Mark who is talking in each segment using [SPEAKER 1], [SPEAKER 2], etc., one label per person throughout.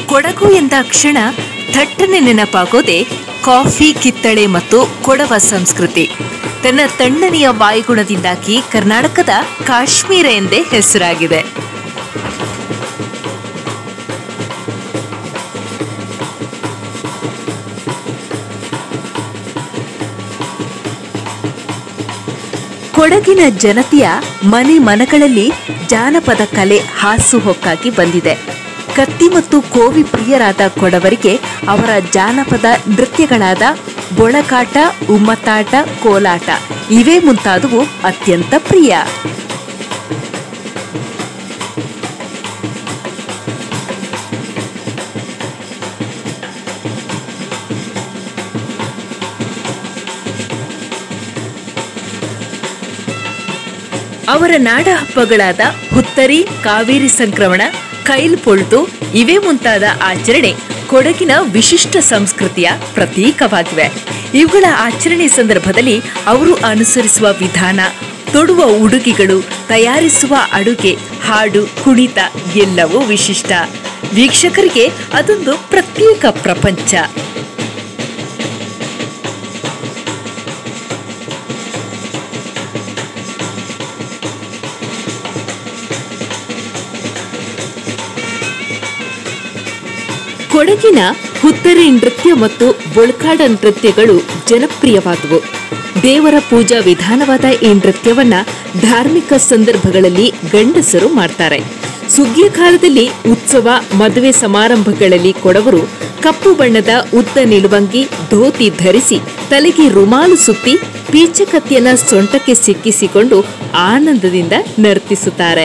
[SPEAKER 1] ಕೊಡಗು ಎಂದಾಕ್ಷಣ ಥಟ್ಟನೆ ನೆನಪಾಗೋದೆ ಕಾಫಿ ಕಿತ್ತಳೆ ಮತ್ತು ಕೊಡವ ಸಂಸ್ಕೃತಿ ತನ್ನ ತಣ್ಣನೆಯ ವಾಯುಗುಣದಿಂದಾಗಿ ಕರ್ನಾಟಕದ ಕಾಶ್ಮೀರ ಎಂದೇ ಹೆಸರಾಗಿದೆ ಕೊಡಗಿನ ಜನತೆಯ ಮನೆ ಮನಗಳಲ್ಲಿ ಜಾನಪದ ಕಲೆ ಹಾಸುಹೊಕ್ಕಾಗಿ ಬಂದಿದೆ ಕತ್ತಿ ಮತ್ತು ಕೋವಿ ಪ್ರಿಯರಾದ ಕೊಡವರಿಗೆ ಅವರ ಜಾನಪದ ನೃತ್ಯಗಳಾದ ಬೊಳಕಾಟ ಉಮ್ಮತ್ತಾಟ ಕೋಲಾಟ ಇವೇ ಮುಂತಾದವು ಅತ್ಯಂತ ಪ್ರಿಯ ಅವರ ನಾಡ ಹಬ್ಬಗಳಾದ ಹುತ್ತರಿ ಕಾವೇರಿ ಸಂಕ್ರಮಣ ಕೈಲ್ ಪೊಳ್ತು ಇವೇ ಮುಂತಾದ ಆಚರಣೆ ಕೊಡಗಿನ ವಿಶಿಷ್ಟ ಸಂಸ್ಕೃತಿಯ ಪ್ರತೀಕವಾಗಿವೆ ಇವುಗಳ ಆಚರಣೆ ಸಂದರ್ಭದಲ್ಲಿ ಅವರು ಅನುಸರಿಸುವ ವಿಧಾನ ತೊಡುವ ಉಡುಗೆಗಳು ತಯಾರಿಸುವ ಅಡುಗೆ ಹಾಡು ಕುಣಿತ ಎಲ್ಲವೂ ವಿಶಿಷ್ಟ ವೀಕ್ಷಕರಿಗೆ ಅದೊಂದು ಪ್ರತ್ಯೇಕ ಪ್ರಪಂಚ ಕೊಡಗಿನ ಹುತ್ತರಿ ನೃತ್ಯ ಮತ್ತು ಬೊಳ್ಕಾಡ ನೃತ್ಯಗಳು ಜನಪ್ರಿಯವಾದವು ದೇವರ ಪೂಜಾ ವಿಧಾನವಾದ ಈ ನೃತ್ಯವನ್ನ ಧಾರ್ಮಿಕ ಸಂದರ್ಭಗಳಲ್ಲಿ ಗಂಡಸರು ಮಾಡ್ತಾರೆ ಸುಗ್ಗಿಯ ಕಾಲದಲ್ಲಿ ಉತ್ಸವ ಮದುವೆ ಸಮಾರಂಭಗಳಲ್ಲಿ ಕೊಡವರು ಕಪ್ಪು ಬಣ್ಣದ ಉದ್ದ ನಿಲುವಂಗಿ ಧೋತಿ ಧರಿಸಿ ತಲೆಗೆ ರುಮಾಲು ಸುತ್ತಿ ಪೀಚಕತ್ತಿಯನ್ನ ಸೊಂಟಕ್ಕೆ ಸಿಕ್ಕಿಸಿಕೊಂಡು ಆನಂದದಿಂದ ನರ್ತಿಸುತ್ತಾರೆ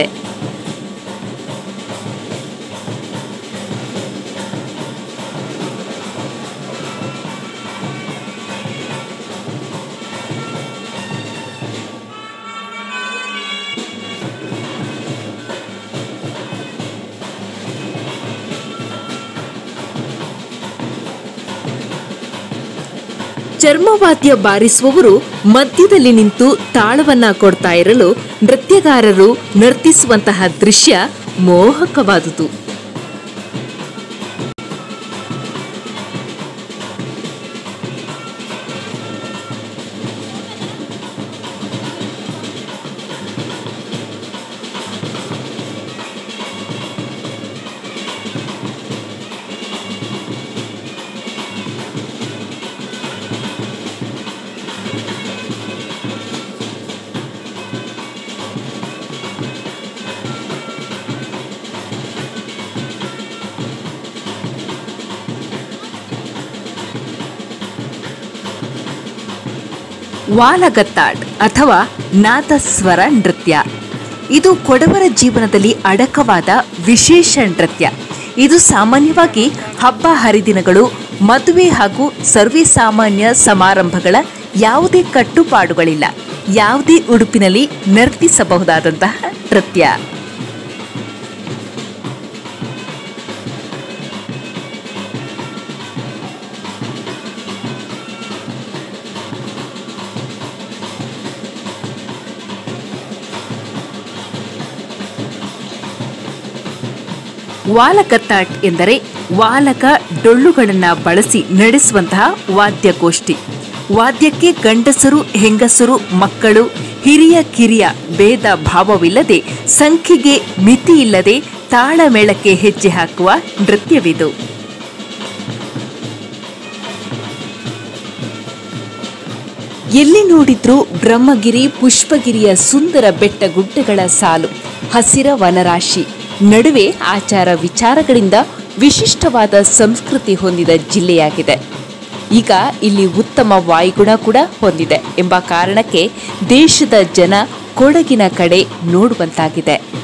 [SPEAKER 1] ಚರ್ಮವಾದ್ಯ ಬಾರಿಸುವವರು ಮಧ್ಯದಲ್ಲಿ ನಿಂತು ತಾಳವನ್ನ ಕೊಡ್ತಾ ಇರಲು ನೃತ್ಯಗಾರರು ನರ್ತಿಸುವಂತಹ ದೃಶ್ಯ ಮೋಹಕವಾದುದು ವಾಲಗತ್ತಾಡ್ ಅಥವಾ ನಾದಸ್ವರ ನೃತ್ಯ ಇದು ಕೊಡವರ ಜೀವನದಲ್ಲಿ ಅಡಕವಾದ ವಿಶೇಷ ನೃತ್ಯ ಇದು ಸಾಮಾನ್ಯವಾಗಿ ಹಬ್ಬ ಹರಿದಿನಗಳು ಮದುವೆ ಹಾಗೂ ಸರ್ವೇ ಸಾಮಾನ್ಯ ಸಮಾರಂಭಗಳ ಯಾವುದೇ ಕಟ್ಟುಪಾಡುಗಳಿಲ್ಲ ಯಾವುದೇ ಉಡುಪಿನಲ್ಲಿ ನರ್ತಿಸಬಹುದಾದಂತಹ ನೃತ್ಯ ವಾಲಕತ್ತಾಟ್ ಎಂದರೆ ವಾಲಕ ಡೊಳ್ಳುಗಳನ್ನು ಬಳಸಿ ನಡೆಸುವಂತಹ ವಾದ್ಯಗೋಷ್ಠಿ ವಾದ್ಯಕ್ಕೆ ಗಂಡಸರು ಹೆಂಗಸರು ಮಕ್ಕಳು ಹಿರಿಯ ಕಿರಿಯ ಭೇದ ಭಾವವಿಲ್ಲದೆ ಸಂಖ್ಯೆಗೆ ಮಿತಿ ಇಲ್ಲದೆ ತಾಳಮೇಳಕ್ಕೆ ಹೆಜ್ಜೆ ಹಾಕುವ ನೃತ್ಯವಿದು ಎಲ್ಲಿ ನೋಡಿದ್ರೂ ಬ್ರಹ್ಮಗಿರಿ ಪುಷ್ಪಗಿರಿಯ ಸುಂದರ ಬೆಟ್ಟ ಗುಡ್ಡಗಳ ಸಾಲು ಹಸಿರ ವನರಾಶಿ ನಡುವೆ ಆಚಾರ ವಿಚಾರಗಳಿಂದ ವಿಶಿಷ್ಟವಾದ ಸಂಸ್ಕೃತಿ ಹೊಂದಿದ ಜಿಲ್ಲೆಯಾಗಿದೆ ಈಗ ಇಲ್ಲಿ ಉತ್ತಮ ವಾಯುಗುಣ ಕೂಡ ಹೊಂದಿದೆ ಎಂಬ ಕಾರಣಕ್ಕೆ ದೇಶದ ಜನ ಕೊಡಗಿನ ಕಡೆ ನೋಡುವಂತಾಗಿದೆ